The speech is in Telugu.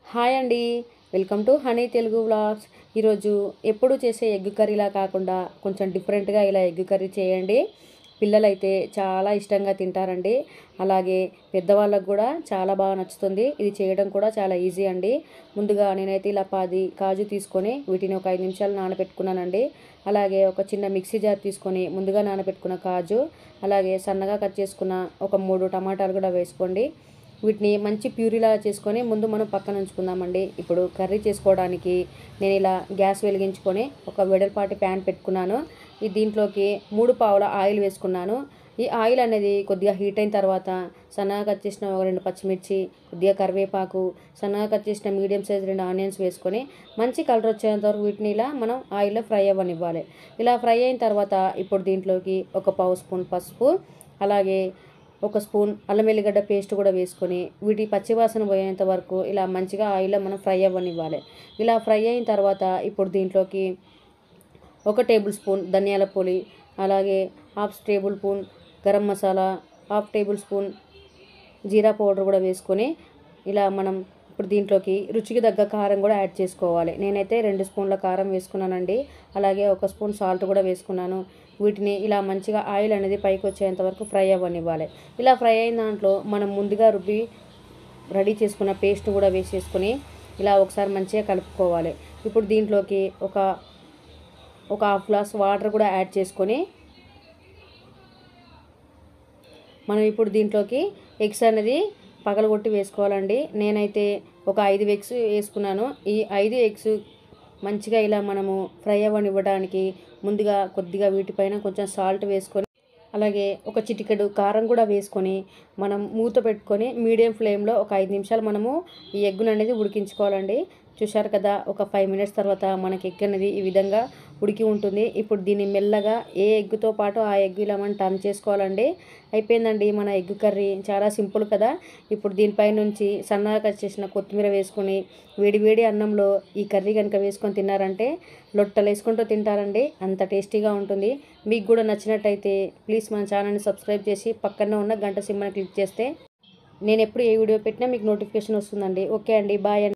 హాయ్ అండి welcome to Honey Telugu vlogs ఈరోజు ఎప్పుడు చేసే ఎగ్ కర్రీలా కాకుండా కొంచెం డిఫరెంట్గా ఇలా ఎగ్ కర్రీ చేయండి పిల్లలైతే చాలా ఇష్టంగా తింటారండి అలాగే పెద్దవాళ్ళకు కూడా చాలా బాగా నచ్చుతుంది ఇది చేయడం కూడా చాలా ఈజీ అండి ముందుగా నేనైతే ఇలా పది కాజు తీసుకొని వీటిని ఒక ఐదు నిమిషాలు నానబెట్టుకున్నానండి అలాగే ఒక చిన్న మిక్సీ జార్ తీసుకొని ముందుగా నానబెట్టుకున్న కాజు అలాగే సన్నగా కట్ చేసుకున్న ఒక మూడు టమాటాలు కూడా వేసుకోండి వీటిని మంచి ప్యూరీలా చేసుకొని ముందు మనం పక్కన ఉంచుకుందామండి ఇప్పుడు కర్రీ చేసుకోవడానికి నేను ఇలా గ్యాస్ వెలిగించుకొని ఒక వెడల్పాటి ప్యాన్ పెట్టుకున్నాను ఈ దీంట్లోకి మూడు పావుల ఆయిల్ వేసుకున్నాను ఈ ఆయిల్ అనేది కొద్దిగా హీట్ అయిన తర్వాత సన్నగా కట్ చేసిన ఒక రెండు పచ్చిమిర్చి కొద్దిగా కరివేపాకు సన్నగా కట్ చేసిన మీడియం సైజ్ రెండు ఆనియన్స్ వేసుకొని మంచి కలర్ వచ్చేంత వరకు వీటిని ఇలా మనం ఆయిల్లో ఫ్రై అవ్వనివ్వాలి ఇలా ఫ్రై అయిన తర్వాత ఇప్పుడు దీంట్లోకి ఒక పావు స్పూన్ పసుపు అలాగే ఒక స్పూన్ అల్లం వెల్లిగడ్డ పేస్ట్ కూడా వేసుకొని వీటి పచ్చివాసన పోయేంత వరకు ఇలా మంచిగా ఆయిల్లో మనం ఫ్రై అవ్వనివ్వాలి ఇలా ఫ్రై అయిన తర్వాత ఇప్పుడు దీంట్లోకి ఒక టేబుల్ స్పూన్ ధనియాల పొడి అలాగే half tablespoon garam masala half tablespoon jeera powder కూడా వేసుకొని ఇలా మనం ఇప్పుడు దీంట్లోకి రుచికి తగ్గ కారం కూడా యాడ్ చేసుకోవాలి నేనైతే రెండు స్పూన్ల కారం వేసుకున్నానండి అలాగే ఒక స్పూన్ సాల్ట్ కూడా వేసుకున్నాను వీటిని ఇలా మంచిగా ఆయిల్ అనేది పైకి వచ్చేంత వరకు ఫ్రై అవ్వనివ్వాలి ఇలా ఫ్రై అయిన దాంట్లో మనం ముందుగా రుబ్బి రెడీ చేసుకున్న పేస్ట్ కూడా వేసేసుకొని ఇలా ఒకసారి మంచిగా కలుపుకోవాలి ఇప్పుడు దీంట్లోకి ఒక ఒక హాఫ్ గ్లాస్ వాటర్ కూడా యాడ్ చేసుకొని మనం ఇప్పుడు దీంట్లోకి ఎగ్స్ అనేది పగలగొట్టి వేసుకోవాలండి నేనైతే ఒక ఐదు ఎగ్స్ వేసుకున్నాను ఈ ఐదు ఎగ్స్ మంచిగా ఇలా మనము ఫ్రై అవ్వనివ్వడానికి ముందుగా కొద్దిగా వీటిపైన కొంచెం సాల్ట్ వేసుకొని అలాగే ఒక చిటికెడు కారం కూడా వేసుకొని మనం మూత పెట్టుకొని మీడియం ఫ్లేమ్లో ఒక ఐదు నిమిషాలు మనము ఈ ఎగ్గును అనేది ఉడికించుకోవాలండి చూశారు కదా ఒక ఫైవ్ మినిట్స్ తర్వాత మనకి ఎగ్ అనేది ఈ విధంగా ఉడికి ఉంటుంది ఇప్పుడు దీన్ని మెల్లగా ఏ ఎగ్గుతో పాటు ఆ ఎగ్ ఇలా మనం టర్న్ చేసుకోవాలండి అయిపోయిందండి మన ఎగ్ కర్రీ చాలా సింపుల్ కదా ఇప్పుడు దీనిపై నుంచి సన్నగా కట్ చేసిన కొత్తిమీర వేసుకొని వేడి వేడి అన్నంలో ఈ కర్రీ కనుక వేసుకొని తిన్నారంటే లొట్టలు వేసుకుంటూ తింటారండి అంత టేస్టీగా ఉంటుంది మీకు కూడా నచ్చినట్టయితే ప్లీజ్ మన ఛానల్ని సబ్స్క్రైబ్ చేసి పక్కనే ఉన్న గంట సింహని క్లిక్ చేస్తే నేను ఎప్పుడు ఏ వీడియో పెట్టినా మీకు నోటిఫికేషన్ వస్తుందండి ఓకే అండి బాయ్ అండి